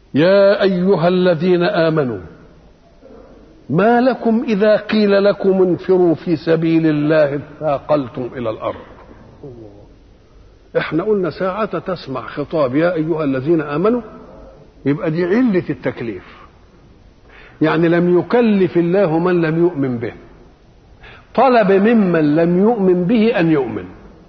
يا ايها الذين امنوا ما لكم اذا قيل لكم انفروا في سبيل الله ثاقلتم الى الارض احنا قلنا ساعة تسمع خطاب يا ايها الذين امنوا يبقى دي علة التكليف يعني لم يكلف الله من لم يؤمن به طلب ممن لم يؤمن به ان يؤمن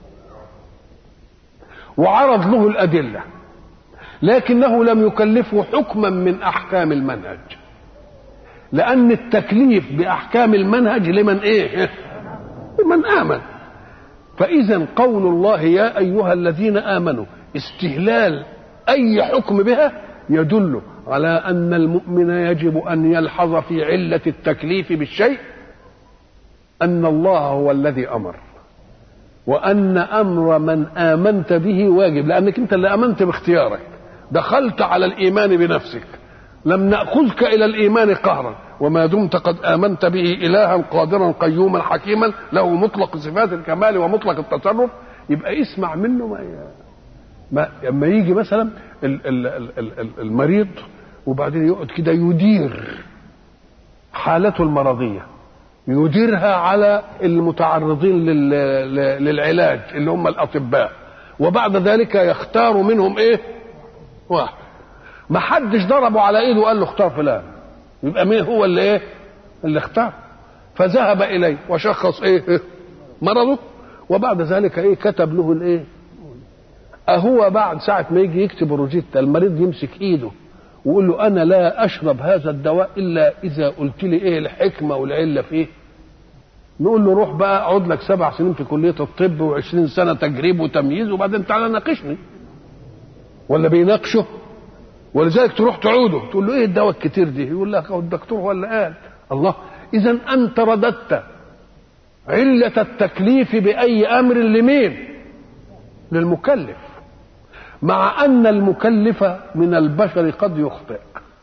وعرض له الادله لكنه لم يكلفه حكما من احكام المنهج لان التكليف باحكام المنهج لمن ايه لمن امن فاذا قول الله يا ايها الذين امنوا استهلال اي حكم بها يدل على ان المؤمن يجب ان يلحظ في عله التكليف بالشيء ان الله هو الذي امر وان امر من امنت به واجب لانك انت اللي امنت باختيارك دخلت على الايمان بنفسك لم ناخذك الى الايمان قهرا وما دمت قد امنت به الها قادرا قيوما حكيما له مطلق صفات الكمال ومطلق التصرف يبقى اسمع منه ما ما لما يجي مثلا ال- ال- ال- ال- المريض وبعدين يقعد كده يدير حالته المرضيه يديرها على المتعرضين لل- للعلاج اللي هم الاطباء وبعد ذلك يختار منهم ايه واحد ما حدش ضربه على ايده وقال له اختار فلان يبقى مين هو اللي ايه اللي اختار فذهب اليه وشخص ايه مرضه وبعد ذلك ايه كتب له الايه اهو بعد ساعه ما يجي يكتب الروجيتا المريض يمسك ايده ويقول له انا لا اشرب هذا الدواء الا اذا قلت لي ايه الحكمه والعله فيه نقول له روح بقى اقعد لك سبع سنين في كليه الطب وعشرين سنه تجريب وتمييز وبعدين تعالى ناقشني ولا بيناقشه ولذلك تروح تعوده تقول له ايه الدواء الكتير دي يقول لك هو الدكتور هو اللي قال الله اذا انت رددت علة التكليف بأي أمر لمين؟ للمكلف مع أن المكلف من البشر قد يخطئ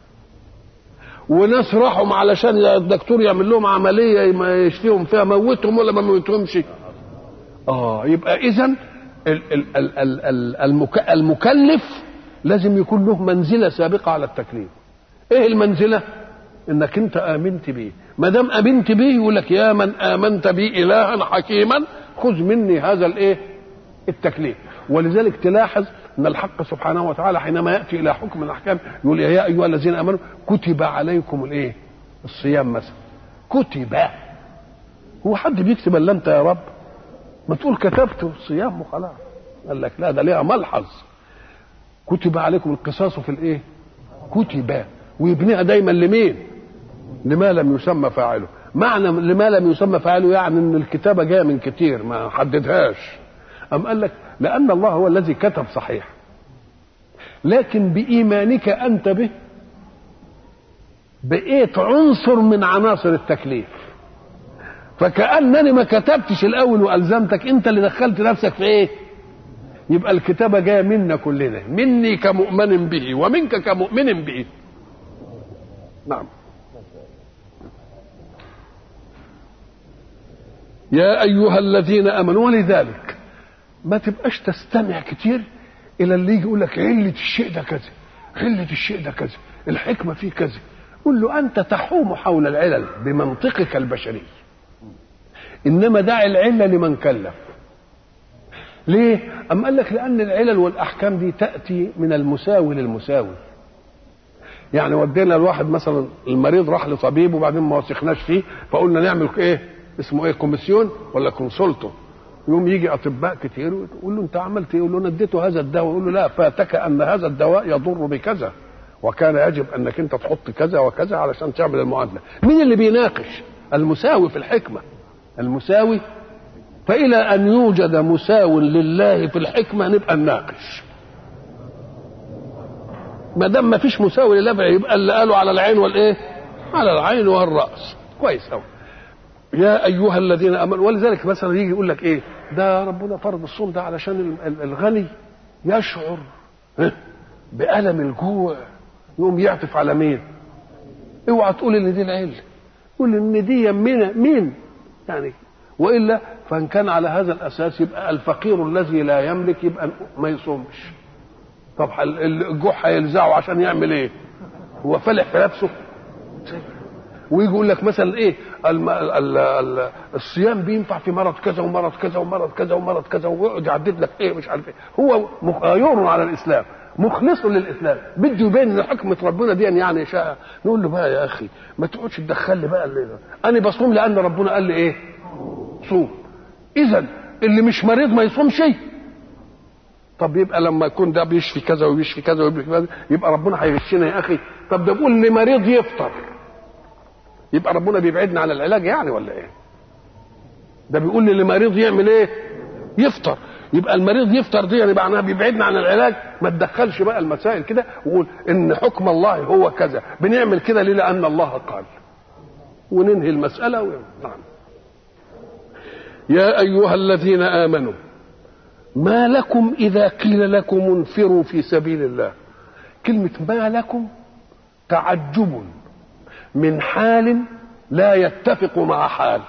وناس راحوا علشان الدكتور يعمل لهم عملية ما يشفيهم فيها موتهم ولا ما موتهمش اه يبقى إذا المكلف لازم يكون له منزلة سابقة على التكليف ايه المنزلة انك انت امنت بيه ما دام امنت بيه يقول لك يا من امنت بي الها حكيما خذ مني هذا الايه التكليف ولذلك تلاحظ ان الحق سبحانه وتعالى حينما ياتي الى حكم من الاحكام يقول يا ايها الذين امنوا كتب عليكم الايه الصيام مثلا كتب هو حد بيكتب الا انت يا رب ما تقول كتبت الصيام وخلاص قال لك لا ده ليها ملحظ كتب عليكم القصاص في الايه كتب ويبنيها دايما لمين لما لم يسمى فاعله معنى لما لم يسمى فاعله يعني ان الكتابه جايه من كتير ما حددهاش أم قال لك لأن الله هو الذي كتب صحيح لكن بإيمانك أنت به بقيت عنصر من عناصر التكليف فكأنني ما كتبتش الأول وألزمتك أنت اللي دخلت نفسك في إيه يبقى الكتابة جاية منا كلنا مني كمؤمن به ومنك كمؤمن به نعم يا أيها الذين آمنوا ولذلك ما تبقاش تستمع كتير الى اللي يجي يقول لك عله الشيء ده كذا عله الشيء ده كذا الحكمه فيه كذا قل له انت تحوم حول العلل بمنطقك البشري انما دع العله لمن كلف ليه ام قال لك لان العلل والاحكام دي تاتي من المساوي للمساوي يعني ودينا الواحد مثلا المريض راح لطبيب وبعدين ما وثقناش فيه فقلنا نعمل ايه اسمه ايه كوميسيون ولا كونسولتو يوم يجي اطباء كتير ويقول له انت عملت ايه؟ يقول له انا اديته هذا الدواء يقول له لا فاتك ان هذا الدواء يضر بكذا وكان يجب انك انت تحط كذا وكذا علشان تعمل المعادله. مين اللي بيناقش؟ المساوي في الحكمه. المساوي فالى ان يوجد مساو لله في الحكمه نبقى نناقش. ما دام ما فيش مساوي لله يبقى اللي قالوا على العين والايه؟ على العين والراس. كويس قوي. يا ايها الذين امنوا ولذلك مثلا يجي يقول لك ايه ده ربنا فرض الصوم ده علشان الغني يشعر بألم الجوع يقوم يعطف على مين اوعى تقول ان دي العله قول ان دي مين مين يعني والا فان كان على هذا الاساس يبقى الفقير الذي لا يملك يبقى ما يصومش طب الجوع هيلزعه عشان يعمل ايه هو فلح في نفسه ويجي يقول لك مثلا ايه الم... ال... ال... الصيام بينفع في مرض كذا ومرض كذا ومرض كذا ومرض كذا ويقعد يعدد لك ايه مش عارف ايه هو مغاير على الاسلام مخلص للاسلام بده يبين ان حكمه ربنا دي يعني شاء نقول له بقى يا اخي ما تقعدش تدخل لي بقى اللي انا بصوم لان ربنا قال لي ايه صوم اذا اللي مش مريض ما يصومش طب يبقى لما يكون ده بيشفي كذا وبيشفي كذا وبيشفي كذا يبقى ربنا هيغشنا يا اخي طب ده بيقول لمريض يفطر يبقى ربنا بيبعدنا عن العلاج يعني ولا ايه ده بيقول لي لمريض يعمل ايه يفطر يبقى المريض يفطر دي يعني معناها بيبعدنا عن العلاج ما تدخلش بقى المسائل كده وقول ان حكم الله هو كذا بنعمل كده ليه لان الله قال وننهي المساله و... نعم يا ايها الذين امنوا ما لكم اذا قيل لكم انفروا في سبيل الله كلمه ما لكم تعجب من حال لا يتفق مع حال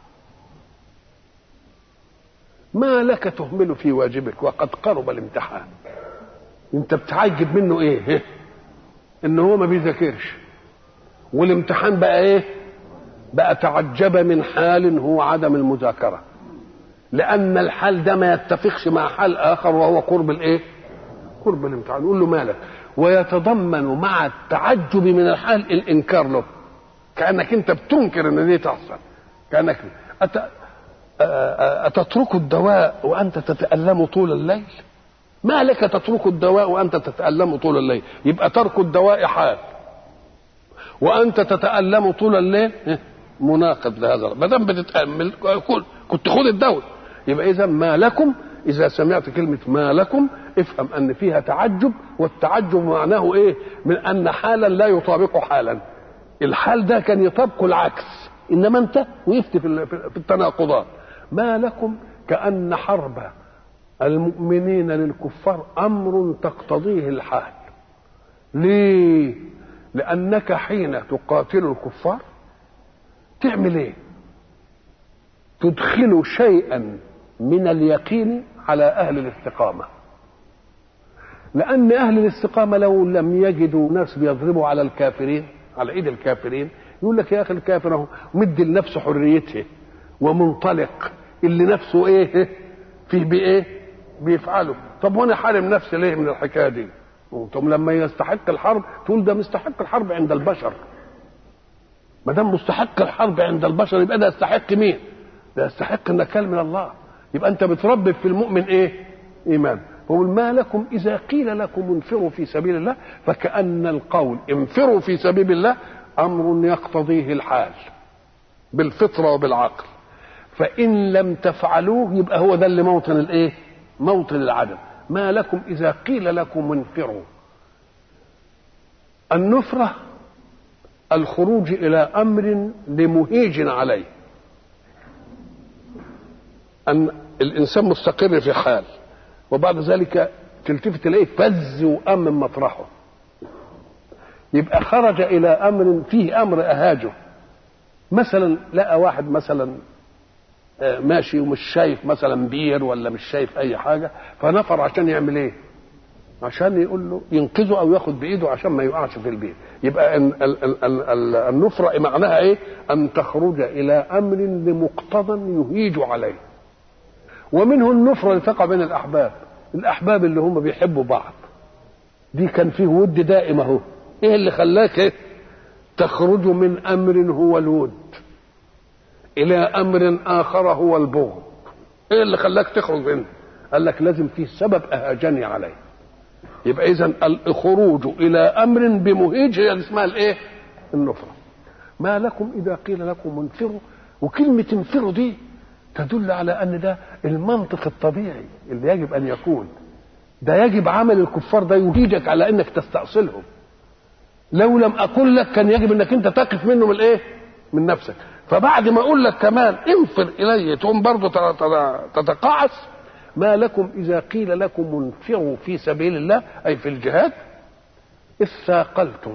ما لك تهمل في واجبك وقد قرب الامتحان انت بتعجب منه ايه ان هو ما بيذاكرش والامتحان بقى ايه بقى تعجب من حال هو عدم المذاكره لان الحال ده ما يتفقش مع حال اخر وهو قرب الايه قرب الامتحان نقول له مالك ويتضمن مع التعجب من الحال الانكار له كانك انت بتنكر ان دي تحصل كانك أت... أتترك الدواء وأنت تتألم طول الليل ما لك تترك الدواء وأنت تتألم طول الليل يبقى ترك الدواء حال وأنت تتألم طول الليل مناقض لهذا ما دام بتتأمل كنت خد الدواء يبقى إذا ما لكم إذا سمعت كلمة ما لكم افهم أن فيها تعجب والتعجب معناه إيه؟ من أن حالا لا يطابق حالا الحال ده كان يطابق العكس إنما أنت وقفت في التناقضات ما لكم كأن حرب المؤمنين للكفار أمر تقتضيه الحال ليه لأنك حين تقاتل الكفار تعمل ايه تدخل شيئا من اليقين على أهل الاستقامة لأن أهل الاستقامة لو لم يجدوا ناس بيضربوا على الكافرين على إيد الكافرين يقول لك يا أخي الكافر أهو مدي لنفسه حريته ومنطلق اللي نفسه ايه فيه بايه بيفعله طب وانا حارم نفسي ليه من الحكايه دي طب لما يستحق الحرب تقول ده مستحق الحرب عند البشر ما دام مستحق الحرب عند البشر يبقى ده يستحق مين ده يستحق النكال من الله يبقى انت بتربي في المؤمن ايه ايمان فقل ما لكم اذا قيل لكم انفروا في سبيل الله فكأن القول انفروا في سبيل الله امر يقتضيه الحال بالفطره وبالعقل فإن لم تفعلوه يبقى هو ده اللي موطن الإيه؟ موطن العدم ما لكم إذا قيل لكم انفروا النفرة الخروج إلى أمر لمهيج عليه أن الإنسان مستقر في حال وبعد ذلك تلتفت إليه فز وأم من مطرحه يبقى خرج إلى أمر فيه أمر أهاجه مثلا لقى واحد مثلا ماشي ومش شايف مثلا بير ولا مش شايف اي حاجه فنفر عشان يعمل ايه عشان يقول له ينقذه او ياخد بايده عشان ما يقعش في البير يبقى النفرة معناها ايه ان تخرج الى امر لمقتضى يهيج عليه ومنه النفرة اللي تقع بين الاحباب الاحباب اللي هم بيحبوا بعض دي كان فيه ود دائم اهو ايه اللي خلاك إيه؟ تخرج من امر هو الود الى امر اخر هو البغض ايه اللي خلاك تخرج منه قال لك لازم فيه سبب اهاجني عليه يبقى اذا الخروج الى امر بمهيج هي اللي اسمها الايه النفره ما لكم اذا قيل لكم انفروا وكلمه انفروا دي تدل على ان ده المنطق الطبيعي اللي يجب ان يكون ده يجب عمل الكفار ده يهيجك على انك تستأصلهم لو لم اقول لك كان يجب انك انت تقف منهم الايه من نفسك فبعد ما اقول لك كمان انفر الي تقوم برضه تتقاعس ما لكم اذا قيل لكم انفروا في سبيل الله اي في الجهاد اثاقلتم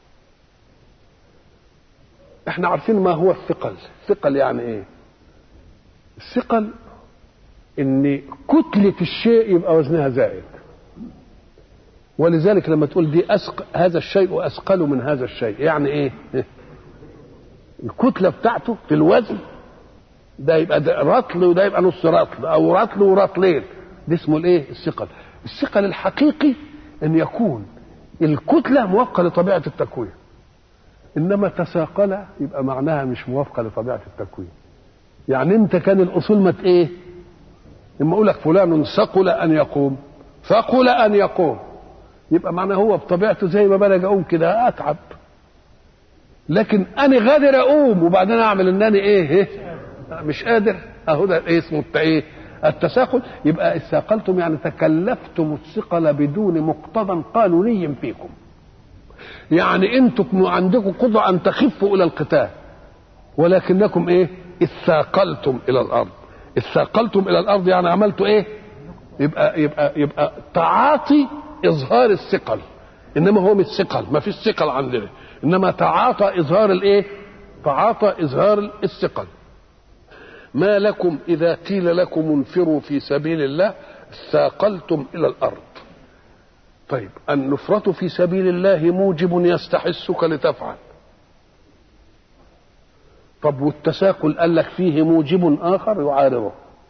احنا عارفين ما هو الثقل الثقل يعني ايه الثقل ان كتلة الشيء يبقى وزنها زائد ولذلك لما تقول دي أسق هذا الشيء أثقل من هذا الشيء يعني إيه الكتلة بتاعته في الوزن ده يبقى ده رطل وده يبقى نص رطل أو رطل ورطلين ده اسمه الإيه الثقل الثقل الحقيقي أن يكون الكتلة موافقة لطبيعة التكوين إنما تساقل يبقى معناها مش موافقة لطبيعة التكوين يعني أنت كان الأصول ما إيه لما أقول لك فلان ثقل أن يقوم ثقل أن يقوم يبقى معناه هو بطبيعته زي ما بلج اقوم كده اتعب لكن انا غادر اقوم وبعدين اعمل ان انا ايه, إيه؟ مش قادر اهو ده إيه اسمه ايه التساقل يبقى اثاقلتم يعني تكلفتم الثقل بدون مقتضى قانوني فيكم يعني انتم عندكم قدره ان تخفوا الى القتال ولكنكم ايه اثاقلتم الى الارض اثاقلتم الى الارض يعني عملتوا ايه يبقى يبقى يبقى تعاطي اظهار الثقل انما هو مش ثقل ما فيش ثقل عندنا انما تعاطى اظهار الايه تعاطى اظهار الثقل ما لكم اذا قيل لكم انفروا في سبيل الله ثاقلتم الى الارض طيب النفرة في سبيل الله موجب يستحثك لتفعل طب والتساقل قال لك فيه موجب اخر يعارضه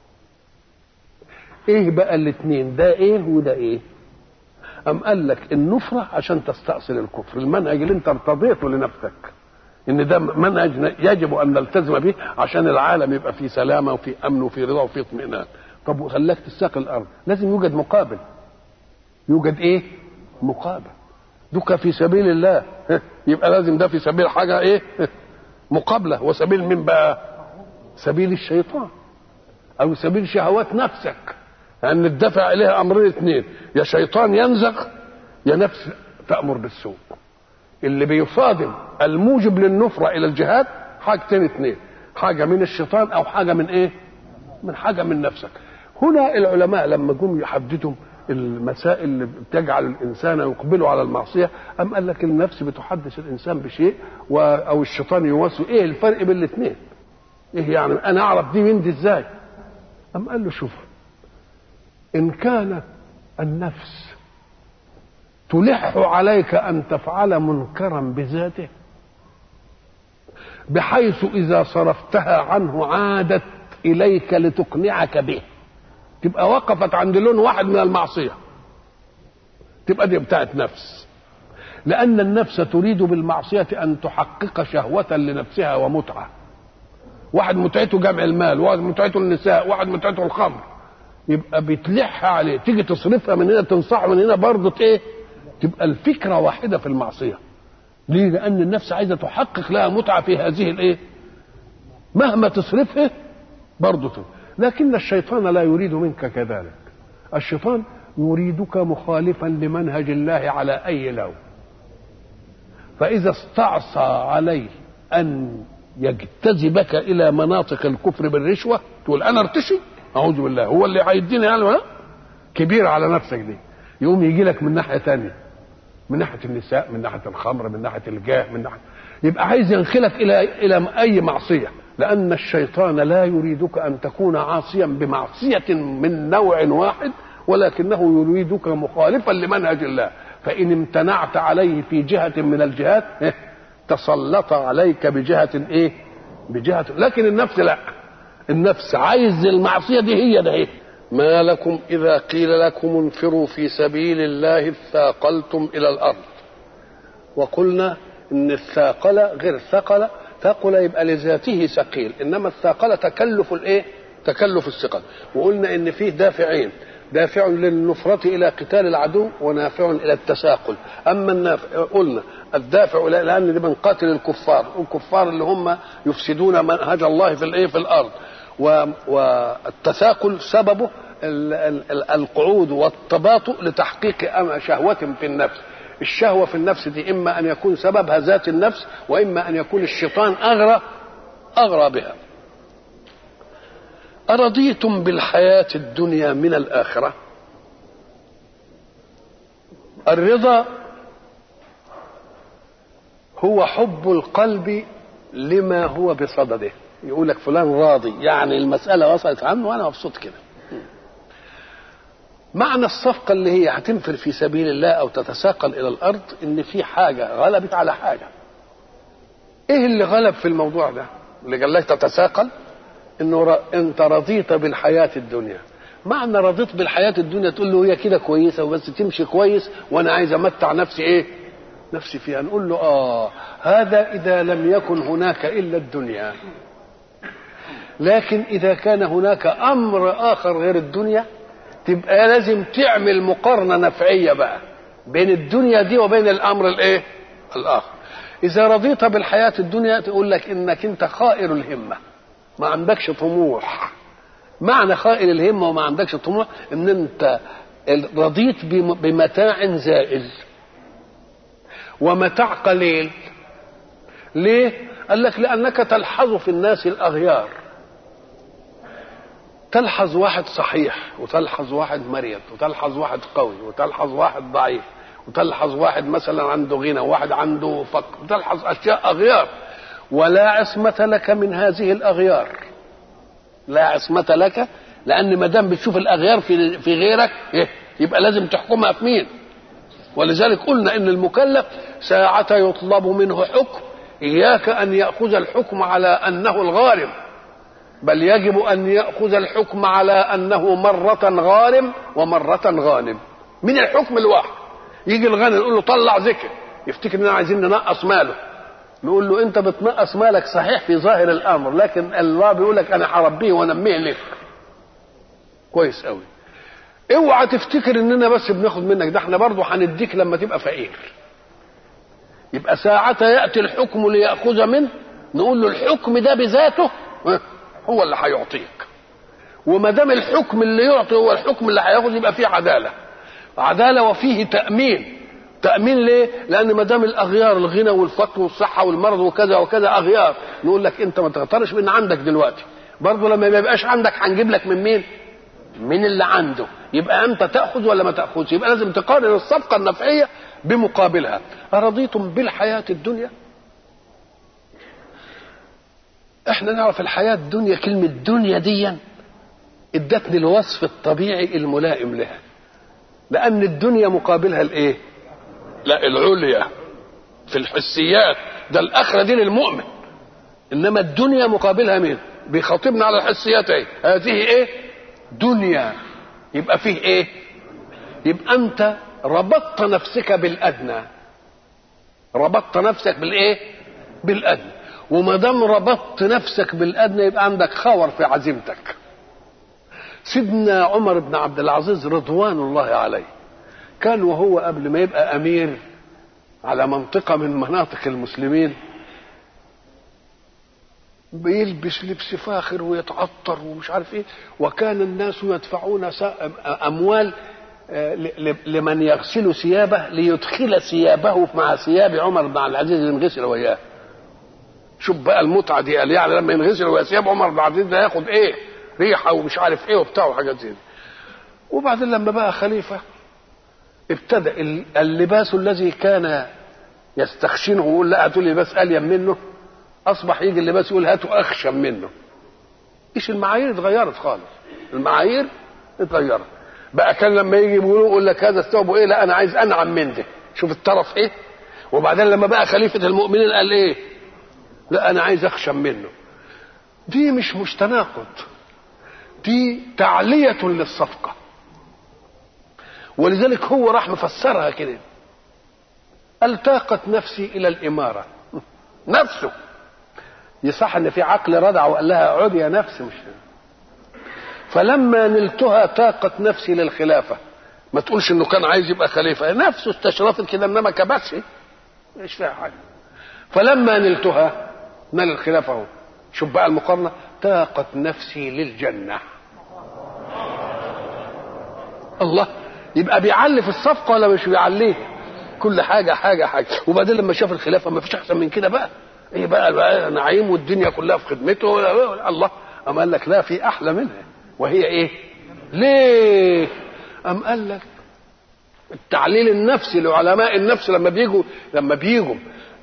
ايه بقى الاثنين ده ايه وده ايه أم قال لك النفرة عشان تستأصل الكفر المنهج اللي انت ارتضيته لنفسك ان ده منهج يجب ان نلتزم به عشان العالم يبقى فيه سلامه وفي امن وفي رضا وفي اطمئنان طب وخلاك تستاق الارض لازم يوجد مقابل يوجد ايه مقابل دك في سبيل الله يبقى لازم ده في سبيل حاجه ايه مقابله وسبيل من بقى سبيل الشيطان او سبيل شهوات نفسك لان الدفع اليها امرين اثنين يا شيطان ينزغ يا نفس تامر بالسوء اللي بيصادم الموجب للنفره الى الجهاد حاجتين اثنين حاجه من الشيطان او حاجه من ايه من حاجه من نفسك هنا العلماء لما جم يحددوا المسائل اللي بتجعل الانسان يقبل على المعصيه ام قال لك النفس بتحدث الانسان بشيء و... او الشيطان يوسوس ايه الفرق بين الاثنين ايه يعني انا اعرف دي من دي ازاي ام قال له شوف ان كانت النفس تلح عليك ان تفعل منكرا بذاته بحيث اذا صرفتها عنه عادت اليك لتقنعك به تبقى وقفت عند لون واحد من المعصيه تبقى دي بتاعت نفس لان النفس تريد بالمعصيه ان تحقق شهوه لنفسها ومتعه واحد متعته جمع المال واحد متعته النساء واحد متعته الخمر يبقى بتلح عليه تيجي تصرفها من هنا تنصحه من هنا برضه ايه تبقى الفكره واحده في المعصيه ليه لان النفس عايزه تحقق لها متعه في هذه الايه مهما تصرفها برضه لكن الشيطان لا يريد منك كذلك الشيطان يريدك مخالفا لمنهج الله على اي لون فاذا استعصى عليه ان يجتذبك الى مناطق الكفر بالرشوه تقول انا ارتشي اعوذ بالله هو اللي هيديني يعني ولا كبير على نفسك دي يقوم يجي لك من ناحيه ثانيه من ناحيه النساء من ناحيه الخمر من ناحيه الجاه من ناحيه يبقى عايز ينخلك الى الى اي معصيه لان الشيطان لا يريدك ان تكون عاصيا بمعصيه من نوع واحد ولكنه يريدك مخالفا لمنهج الله فان امتنعت عليه في جهه من الجهات تسلط عليك بجهه ايه بجهه لكن النفس لا النفس عايز المعصيه دي هي ده ايه ما لكم اذا قيل لكم انفروا في سبيل الله اثاقلتم الى الارض وقلنا ان الثاقل غير ثقل ثقل يبقى لذاته ثقيل انما الثاقل تكلف الايه تكلف الثقل وقلنا ان فيه دافعين دافع للنفرة إلى قتال العدو ونافع إلى التساقل أما النافع قلنا الدافع لأن دي بنقاتل الكفار الكفار اللي هم يفسدون منهج الله في الإيه في الأرض والتساقل سببه القعود والتباطؤ لتحقيق شهوة في النفس الشهوة في النفس دي إما أن يكون سببها ذات النفس وإما أن يكون الشيطان أغرى أغرى بها أرضيتم بالحياة الدنيا من الآخرة الرضا هو حب القلب لما هو بصدده يقول لك فلان راضي يعني المسألة وصلت عنه وأنا مبسوط كده معنى الصفقة اللي هي هتنفر في سبيل الله أو تتساقل إلى الأرض إن في حاجة غلبت على حاجة إيه اللي غلب في الموضوع ده اللي قال لك تتساقل إنه ر... أنت رضيت بالحياة الدنيا معنى رضيت بالحياة الدنيا تقول له هي كده كويسة وبس تمشي كويس وأنا عايز أمتع نفسي إيه نفسي فيها نقول له آه هذا إذا لم يكن هناك إلا الدنيا لكن إذا كان هناك أمر آخر غير الدنيا تبقى لازم تعمل مقارنة نفعية بقى بين الدنيا دي وبين الأمر الإيه؟ الآخر إذا رضيت بالحياة الدنيا تقول لك إنك أنت خائر الهمة ما عندكش طموح معنى خائر الهمة وما عندكش طموح إن أنت رضيت بمتاع زائل ومتاع قليل ليه؟ قال لك لأنك تلحظ في الناس الأغيار تلحظ واحد صحيح وتلحظ واحد مريض وتلحظ واحد قوي وتلحظ واحد ضعيف وتلحظ واحد مثلا عنده غنى وواحد عنده فقر وتلحظ اشياء اغيار ولا عصمة لك من هذه الاغيار لا عصمة لك لان ما دام بتشوف الاغيار في في غيرك يبقى لازم تحكمها في مين ولذلك قلنا ان المكلف ساعة يطلب منه حكم اياك ان ياخذ الحكم على انه الغارم بل يجب ان ياخذ الحكم على انه مره غارم ومره غانم من الحكم الواحد يجي الغني يقول له طلع ذكر يفتكر اننا عايزين ننقص ماله نقول له انت بتنقص مالك صحيح في ظاهر الامر لكن الله بيقول لك انا هربيه وانميه لك كويس قوي اوعى تفتكر اننا بس بناخد منك ده احنا برضه هنديك لما تبقى فقير يبقى ساعة يأتي الحكم ليأخذ منه نقول له الحكم ده بذاته هو اللي هيعطيك وما دام الحكم اللي يعطي هو الحكم اللي هياخذ يبقى فيه عداله عداله وفيه تامين تامين ليه لان ما دام الاغيار الغنى والفقر والصحه والمرض وكذا وكذا اغيار نقول لك انت ما تغترش من عندك دلوقتي برضه لما ما يبقاش عندك هنجيب لك من مين من اللي عنده يبقى انت تاخذ ولا ما تاخذش يبقى لازم تقارن الصفقه النفعيه بمقابلها ارضيتم بالحياه الدنيا احنا نعرف الحياة الدنيا كلمة دنيا دي ادتني الوصف الطبيعي الملائم لها لأن الدنيا مقابلها الايه؟ لا العليا في الحسيات ده الآخرة دي للمؤمن إنما الدنيا مقابلها مين؟ بيخاطبنا على الحسيات ايه؟ هذه ايه؟ دنيا يبقى فيه ايه؟ يبقى أنت ربطت نفسك بالأدنى ربطت نفسك بالإيه؟ بالأدنى وما دام ربطت نفسك بالادنى يبقى عندك خور في عزيمتك سيدنا عمر بن عبد العزيز رضوان الله عليه كان وهو قبل ما يبقى امير على منطقه من مناطق المسلمين بيلبس لبس فاخر ويتعطر ومش عارف ايه وكان الناس يدفعون اموال لمن يغسل ثيابه ليدخل ثيابه مع ثياب عمر بن عبد العزيز ينغسل وياه شوف بقى المتعه دي قال يعني لما ينغسل ويثياب عمر بن عبد العزيز ده ياخد ايه ريحه ومش عارف ايه وبتاع وحاجات زي دي وبعدين لما بقى خليفه ابتدى اللباس الذي كان يستخشنه ويقول لا هاتوا لي لباس الين منه اصبح يجي اللباس يقول هاتوا اخشن منه ايش المعايير اتغيرت خالص المعايير اتغيرت بقى كان لما يجي يقولوا يقول لك هذا الثوب ايه لا انا عايز انعم من ده شوف الطرف ايه وبعدين لما بقى خليفه المؤمنين قال ايه لا انا عايز اخشم منه دي مش مش تناقض دي تعلية للصفقة ولذلك هو راح مفسرها كده التاقت نفسي الى الامارة نفسه يصح ان في عقل ردع وقال لها عد يا نفس مش فلما نلتها تاقت نفسي للخلافة ما تقولش انه كان عايز يبقى خليفة نفسه استشرفت كده انما كبسي مش فيها حاجة فلما نلتها نال الخلافة اهو شوف بقى المقارنة تاقت نفسي للجنة الله يبقى بيعلي في الصفقة ولا مش بيعليه كل حاجة حاجة حاجة وبعدين لما شاف الخلافة ما فيش أحسن من كده بقى ايه بقى, بقى نعيم والدنيا كلها في خدمته الله أم قال لك لا في أحلى منها وهي ايه ليه أم قال لك التعليل النفسي لعلماء النفس لما بيجوا لما بيجوا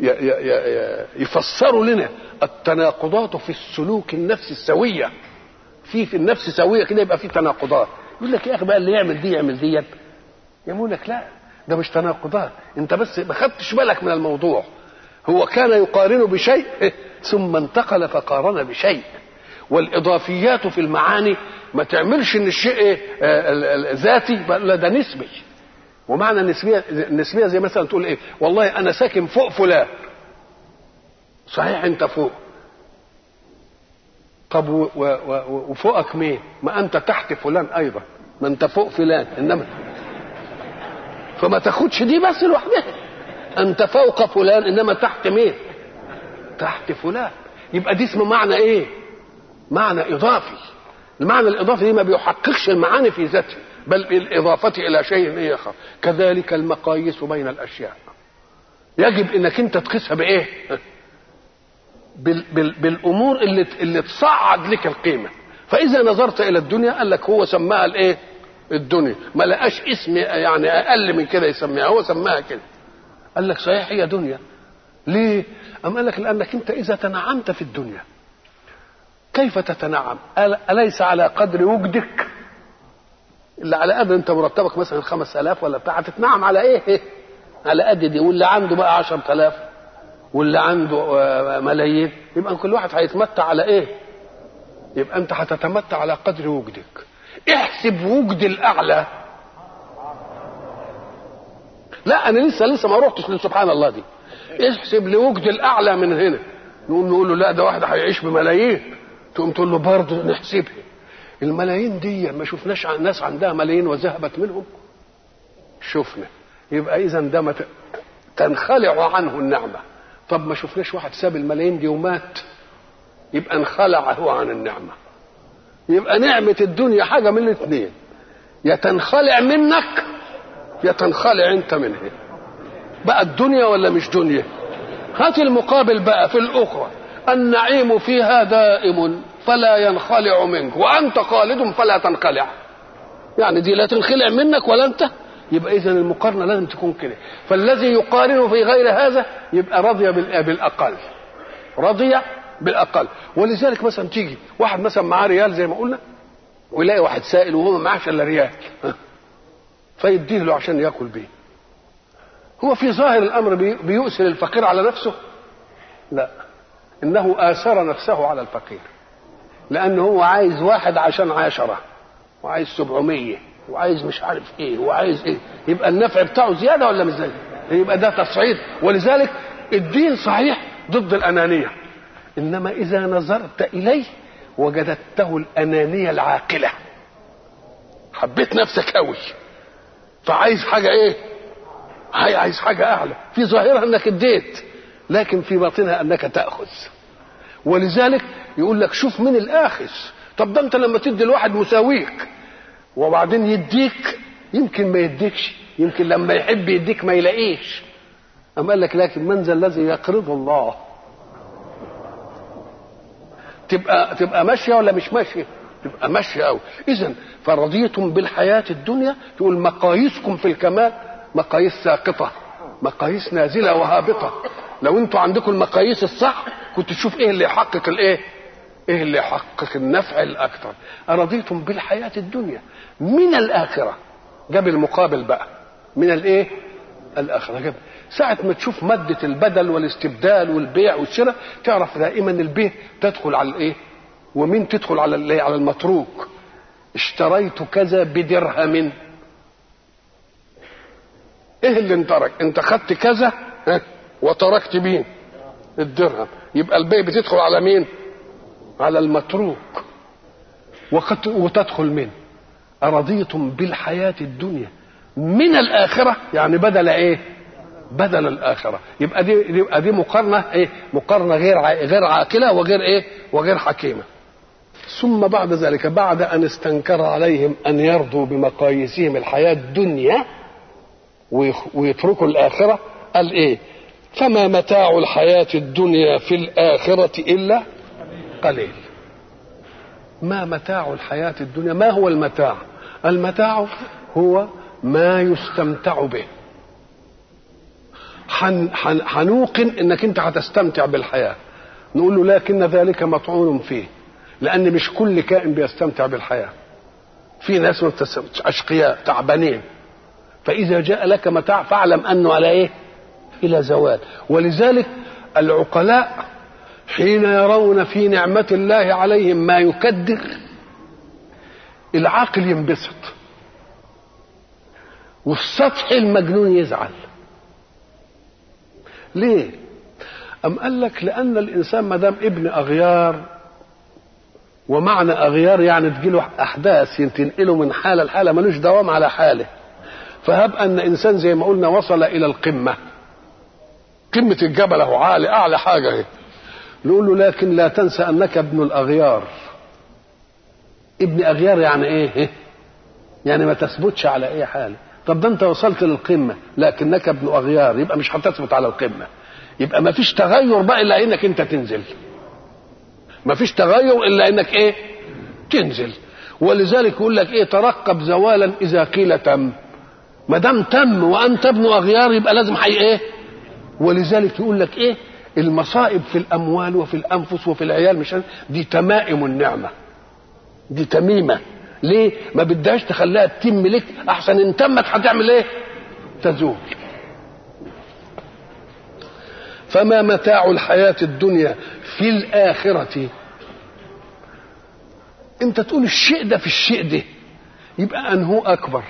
يفسروا لنا التناقضات في السلوك النفسي السوية في في النفس سوية كده يبقى في تناقضات يقول لك يا اخي بقى اللي يعمل دي يعمل دي يقول لك لا ده مش تناقضات انت بس ما خدتش بالك من الموضوع هو كان يقارن بشيء ثم انتقل فقارن بشيء والاضافيات في المعاني ما تعملش ان الشيء إيه؟ ذاتي لا ده نسبي ومعنى النسبيه النسبيه زي مثلا تقول ايه والله انا ساكن فوق فلان صحيح انت فوق طب و و و وفوقك مين ما انت تحت فلان ايضا ما انت فوق فلان انما فما تاخدش دي بس لوحدها انت فوق فلان انما تحت مين تحت فلان يبقى دي اسمه معنى ايه معنى اضافي المعنى الاضافي دي ما بيحققش المعاني في ذاته بل بالاضافه الى شيء اخر كذلك المقاييس بين الاشياء يجب انك انت تقيسها بايه بال بال بالامور اللي اللي تصعد لك القيمه فاذا نظرت الى الدنيا قال لك هو سماها الايه الدنيا ما لقاش اسم يعني اقل من كده يسميها هو سماها كده قال لك صحيح هي دنيا ليه أم قال لك لأنك أنت إذا تنعمت في الدنيا كيف تتنعم أليس على قدر وجدك اللي على قدر أنت مرتبك مثلا خمس آلاف ولا بتاع هتتنعم على إيه على قد دي واللي عنده بقى عشرة آلاف واللي عنده ملايين يبقى كل واحد هيتمتع على إيه يبقى أنت هتتمتع على قدر وجدك احسب وجد الأعلى لا انا لسه لسه ما رحتش لسبحان الله دي احسب لوجد الاعلى من هنا نقوم نقول له لا ده واحد هيعيش بملايين تقوم تقول له برضه نحسبها الملايين دي ما شفناش عن ناس عندها ملايين وذهبت منهم شفنا يبقى اذا ده ما تنخلع عنه النعمه طب ما شفناش واحد ساب الملايين دي ومات يبقى انخلع هو عن النعمه يبقى نعمه الدنيا حاجه من الاثنين يا تنخلع منك يا تنخلع انت منها بقى الدنيا ولا مش دنيا هات المقابل بقى في الاخرى النعيم فيها دائم فلا ينخلع منك وانت خالد فلا تنخلع يعني دي لا تنخلع منك ولا انت يبقى اذا المقارنه لازم تكون كده فالذي يقارن في غير هذا يبقى رضي بالاقل رضي بالاقل ولذلك مثلا تيجي واحد مثلا معاه ريال زي ما قلنا ويلاقي واحد سائل وهو ما معاش الا ريال فيديه له عشان ياكل بيه هو في ظاهر الامر بيؤثر الفقير على نفسه لا انه اثر نفسه على الفقير لانه هو عايز واحد عشان عشرة وعايز سبعمية وعايز مش عارف ايه وعايز ايه يبقى النفع بتاعه زياده ولا مش زياده يبقى ده تصعيد ولذلك الدين صحيح ضد الانانيه انما اذا نظرت اليه وجدته الانانيه العاقله حبيت نفسك قوي فعايز حاجه ايه عايز حاجه اعلى في ظاهرها انك اديت لكن في باطنها انك تاخذ ولذلك يقول لك شوف من الاخذ طب ده انت لما تدي الواحد مساويك وبعدين يديك يمكن ما يديكش يمكن لما يحب يديك ما يلاقيش أم قال لك لكن من ذا الذي يقرض الله تبقى تبقى ماشيه ولا مش ماشيه تبقى ماشيه قوي اذا فرضيتم بالحياه الدنيا تقول مقاييسكم في الكمال مقاييس ساقطه مقاييس نازله وهابطه لو انتوا عندكم المقاييس الصح كنت تشوف ايه اللي يحقق الايه ايه اللي يحقق النفع الاكثر ارضيتم بالحياه الدنيا من الاخره جاب المقابل بقى من الايه الاخره جاب ساعة ما تشوف مادة البدل والاستبدال والبيع والشراء تعرف دائما البيع تدخل على الايه؟ ومين تدخل على الايه؟ على المتروك. اشتريت كذا بدرهم. ايه اللي انترك؟ انت خدت كذا ها وتركت مين؟ الدرهم. يبقى البيع بتدخل على مين؟ على المتروك. وتدخل من؟ أرضيتم بالحياة الدنيا من الآخرة يعني بدل إيه؟ بدل الاخره يبقى دي يبقى دي مقارنه ايه مقارنه غير غير عاقله وغير ايه وغير حكيمه ثم بعد ذلك بعد ان استنكر عليهم ان يرضوا بمقاييسهم الحياه الدنيا ويتركوا الاخره قال ايه فما متاع الحياه الدنيا في الاخره الا قليل ما متاع الحياه الدنيا ما هو المتاع المتاع هو ما يستمتع به حنوقن انك انت هتستمتع بالحياه نقول له لكن ذلك مطعون فيه لان مش كل كائن بيستمتع بالحياه في ناس اشقياء تعبانين فاذا جاء لك متاع فاعلم انه على ايه الى زوال ولذلك العقلاء حين يرون في نعمه الله عليهم ما يكدر العاقل ينبسط والسطح المجنون يزعل ليه أم قال لك لأن الإنسان ما دام ابن أغيار ومعنى أغيار يعني تجيله أحداث تنقله من حالة لحالة ملوش دوام على حاله فهب أن إنسان زي ما قلنا وصل إلى القمة قمة الجبل أهو عالي أعلى حاجة اهي نقول له لكن لا تنسى أنك ابن الأغيار ابن أغيار يعني إيه؟ يعني ما تثبتش على أي حال طب ده أنت وصلت للقمة لكنك ابن أغيار يبقى مش هتثبت على القمة يبقى ما فيش تغير بقى الا انك انت تنزل ما فيش تغير الا انك ايه تنزل ولذلك يقول لك ايه ترقب زوالا اذا قيل تم ما دام تم وانت ابن اغيار يبقى لازم حي ايه ولذلك يقول لك ايه المصائب في الاموال وفي الانفس وفي العيال مش دي تمائم النعمه دي تميمه ليه ما بدهاش تخليها تتم لك احسن ان تمت هتعمل ايه تزول فما متاع الحياة الدنيا في الآخرة أنت تقول الشيء ده في الشيء ده يبقى أنه أكبر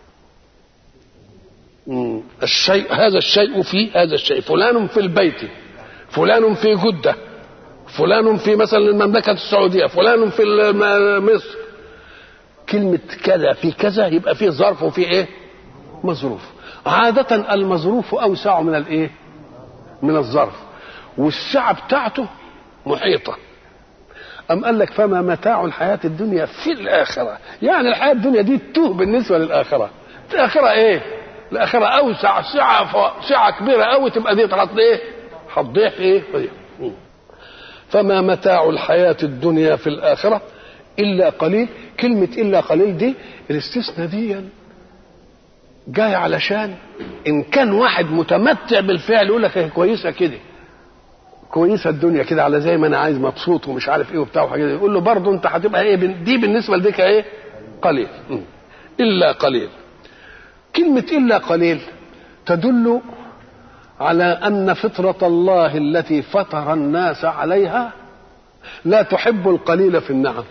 الشيء هذا الشيء في هذا الشيء فلان في البيت فلان في جدة فلان في مثلا المملكة السعودية فلان في مصر كلمة كذا في كذا يبقى فيه ظرف وفيه ايه مظروف عادة المظروف أوسع من الايه من الظرف والسعة بتاعته محيطة أم قال لك فما متاع الحياة الدنيا في الآخرة يعني الحياة الدنيا دي تتوه بالنسبة للآخرة الآخرة إيه الآخرة أوسع سعة سعة كبيرة أوي تبقى دي تحط إيه هتضيع في إيه فما متاع الحياة الدنيا في الآخرة إلا قليل كلمة إلا قليل دي الاستثناء دي جاي علشان ان كان واحد متمتع بالفعل يقول لك هي كويسه كده كويسه الدنيا كده على زي ما انا عايز مبسوط ومش عارف ايه وبتاع وحاجات يقول له برضه انت هتبقى ايه دي بالنسبه لديك ايه قليل الا قليل كلمه الا قليل تدل على ان فطره الله التي فطر الناس عليها لا تحب القليل في النعم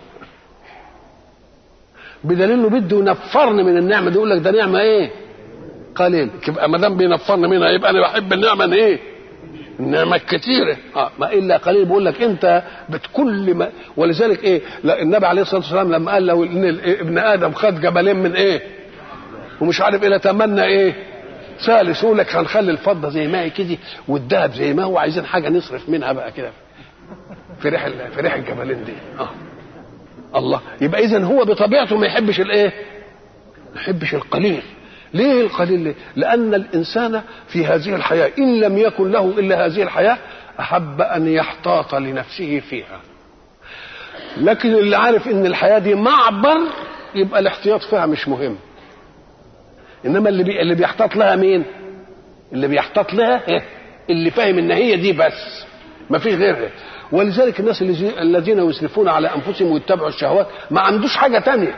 بدليل انه بده ينفرني من النعمه دي يقول لك ده نعمه ايه قليل يبقى ما دام بينفرني منها يبقى انا بحب النعمه ايه النعمه الكثيره اه ما الا قليل بيقول لك انت بكل ما ولذلك ايه لا النبي عليه الصلاه والسلام لما قال لو ان ابن ادم خد جبلين من ايه ومش عارف ايه تمنى ايه ثالث يقول لك هنخلي الفضه زي ما هي كده والذهب زي ما هو عايزين حاجه نصرف منها بقى كده في ريح في ريح الجبلين دي اه الله يبقى اذا هو بطبيعته ما يحبش الايه ما يحبش القليل ليه القليل ليه؟ لان الانسان في هذه الحياه ان لم يكن له الا هذه الحياه احب ان يحتاط لنفسه فيها لكن اللي عارف ان الحياه دي معبر يبقى الاحتياط فيها مش مهم انما اللي بي... اللي بيحتاط لها مين اللي بيحتاط لها اللي فاهم ان هي دي بس ما فيش غيرها ولذلك الناس الذين يسرفون على انفسهم ويتبعوا الشهوات ما عندوش حاجه تانية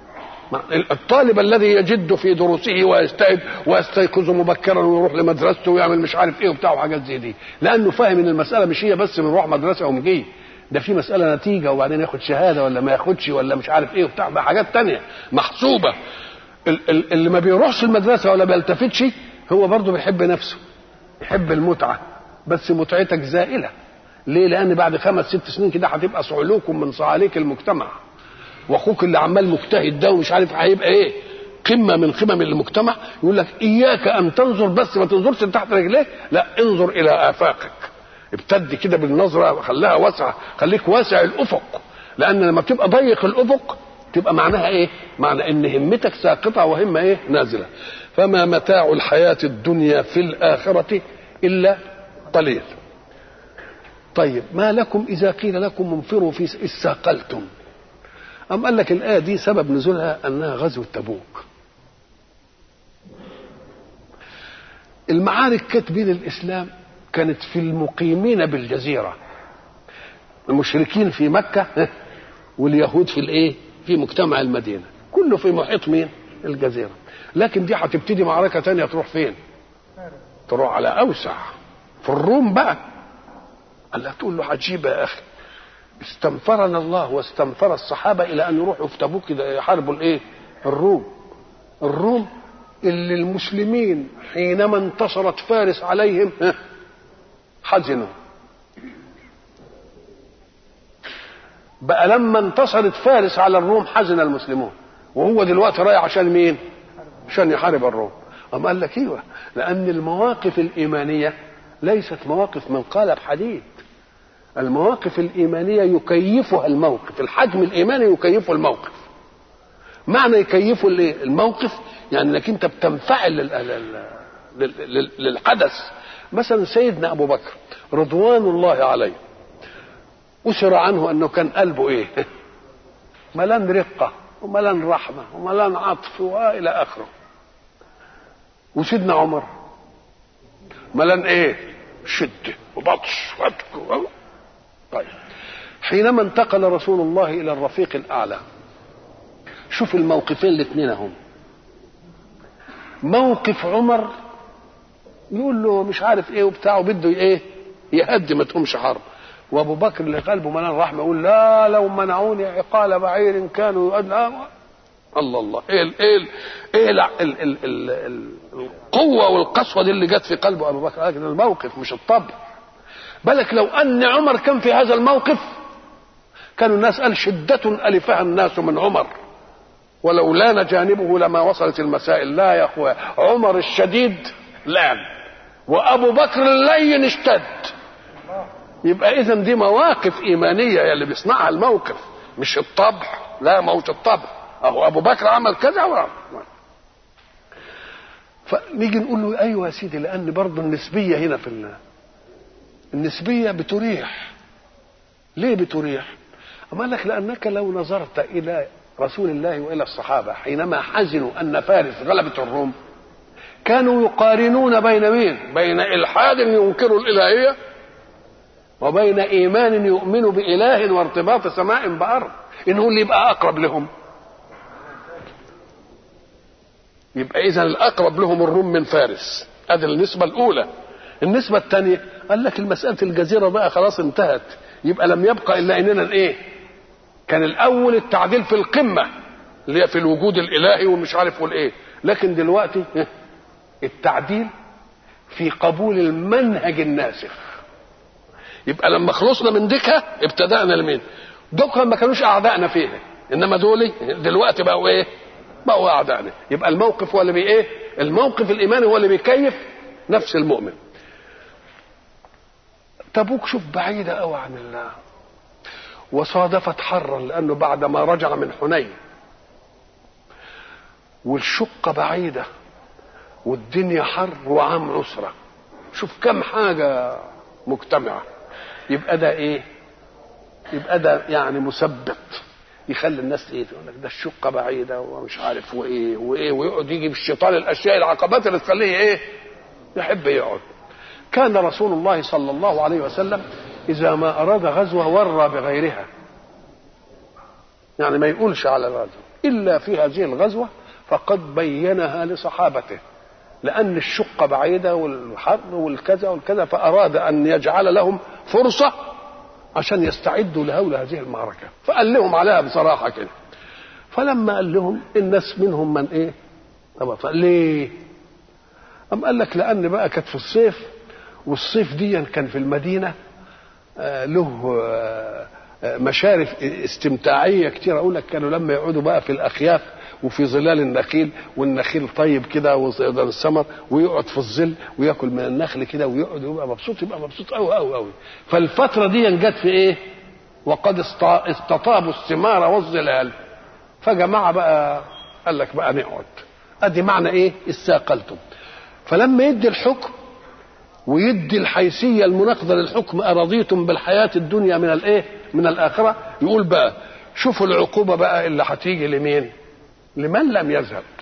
الطالب الذي يجد في دروسه ويجتهد ويستيقظ مبكرا ويروح لمدرسته ويعمل مش عارف ايه وبتاع وحاجات زي دي لانه فاهم ان المساله مش هي بس بنروح مدرسه ومجي ده في مساله نتيجه وبعدين ياخد شهاده ولا ما ياخدش ولا مش عارف ايه وبتاع ده حاجات تانية محسوبه اللي ما بيروحش المدرسه ولا بيلتفتش هو برضه بيحب نفسه يحب المتعه بس متعتك زائله ليه؟ لأن بعد خمس ست سنين كده هتبقى صعلوك من صعاليك المجتمع واخوك اللي عمال مجتهد ده ومش عارف هيبقى ايه قمه من قمم المجتمع يقول لك اياك ان تنظر بس ما تنظرش تحت رجليك لا انظر الى افاقك ابتدي كده بالنظره خليها واسعه خليك واسع الافق لان لما بتبقى ضيق الافق تبقى معناها ايه معنى ان همتك ساقطه وهمه ايه نازله فما متاع الحياه الدنيا في الاخره الا قليل طيب ما لكم إذا قيل لكم انفروا في استثقلتم أم قال لك الآية دي سبب نزولها أنها غزوة تبوك المعارك كانت بين الإسلام كانت في المقيمين بالجزيرة المشركين في مكة واليهود في الإيه في مجتمع المدينة كله في محيط مين الجزيرة لكن دي هتبتدي معركة تانية تروح فين تروح على أوسع في الروم بقى قال لها تقول له عجيبة يا أخي استنفرنا الله واستنفر الصحابة إلى أن يروحوا في تبوك يحاربوا الإيه الروم الروم اللي المسلمين حينما انتصرت فارس عليهم حزنوا بقى لما انتصرت فارس على الروم حزن المسلمون وهو دلوقتي رايح عشان مين عشان يحارب الروم أم قال لك ايوه لان المواقف الايمانيه ليست مواقف من قالب حديد المواقف الايمانيه يكيفها الموقف الحجم الايماني يكيفه الموقف معنى يكيفه الموقف يعني انك انت بتنفعل للحدث مثلا سيدنا ابو بكر رضوان الله عليه أسر عنه أنه كان قلبه إيه ملان رقة وملان رحمة وملان عطف وإلى آخره وسيدنا عمر ملان إيه شدة وبطش وفتك طيب حينما انتقل رسول الله إلى الرفيق الأعلى شوف الموقفين الاثنين هم موقف عمر يقول له مش عارف ايه وبتاع وبده ايه يهدي ما تقومش حرب وابو بكر اللي قلبه ملان رحمه يقول لا لو منعوني عقال بعير كانوا يؤدى الله الله ايه ال ايه ال ايه ال ال ال ال ال القوه والقسوه دي اللي جت في قلبه ابو بكر لكن الموقف مش الطبع بالك لو ان عمر كان في هذا الموقف كانوا الناس قال شدة ألفها الناس من عمر ولو لان جانبه لما وصلت المسائل لا يا اخويا عمر الشديد لان وابو بكر اللين اشتد يبقى اذا دي مواقف ايمانيه يا اللي بيصنعها الموقف مش الطبع لا ما هوش الطبع اهو ابو بكر عمل كذا وعمل فنيجي نقول له ايوه يا سيدي لان برضه النسبيه هنا في الله النسبيه بتريح ليه بتريح أما لك لأنك لو نظرت إلى رسول الله وإلى الصحابة حينما حزنوا أن فارس غلبت الروم كانوا يقارنون بين مين بين إلحاد ينكر الإلهية وبين إيمان يؤمن بإله وارتباط سماء بأرض إنه اللي يبقى أقرب لهم يبقى إذا الأقرب لهم الروم من فارس هذه النسبة الأولى النسبة الثانية قال لك المسألة الجزيرة بقى خلاص انتهت يبقى لم يبقى إلا إننا إيه كان الأول التعديل في القمة اللي هي في الوجود الإلهي ومش عارف والإيه لكن دلوقتي التعديل في قبول المنهج الناسخ يبقى لما خلصنا من دكة ابتدأنا لمين دكة ما كانوش أعدائنا فيها إنما دول دلوقتي بقوا إيه بقوا أعدائنا يبقى الموقف هو اللي بي إيه الموقف الإيماني هو اللي بيكيف نفس المؤمن تبوك شوف بعيدة قوي عن الله وصادفت حرا لأنه بعد ما رجع من حنين والشقة بعيدة والدنيا حر وعام عسرة شوف كم حاجة مجتمعة يبقى ده ايه يبقى ده يعني مثبت يخلي الناس ايه تقول لك ده الشقه بعيده ومش عارف وايه وايه ويقعد يجي بالشيطان الاشياء العقبات اللي تخليه ايه يحب يقعد كان رسول الله صلى الله عليه وسلم اذا ما اراد غزوه ورى بغيرها يعني ما يقولش على الغزوه الا في هذه الغزوه فقد بينها لصحابته لأن الشقة بعيدة والحر والكذا والكذا فأراد أن يجعل لهم فرصة عشان يستعدوا لهول هذه المعركة فقال لهم عليها بصراحة كده فلما قال لهم الناس منهم من إيه طب ليه أم قال لك لأن بقى كانت في الصيف والصيف دي كان في المدينة آه له آه مشارف استمتاعية كتير أقول لك كانوا لما يقعدوا بقى في الأخياف وفي ظلال النخيل والنخيل طيب كده وده الثمر ويقعد في الظل وياكل من النخل كده ويقعد ويبقى مبسوط يبقى مبسوط قوي قوي قوي فالفتره دي جت في ايه؟ وقد استطابوا الثمار والظلال فجماعه بقى قال لك بقى نقعد ادي معنى ايه؟ استاقلتم فلما يدي الحكم ويدي الحيثيه المناقضه للحكم ارضيتم بالحياه الدنيا من الايه؟ من الاخره يقول بقى شوفوا العقوبه بقى اللي هتيجي لمين؟ لمن لم يذهب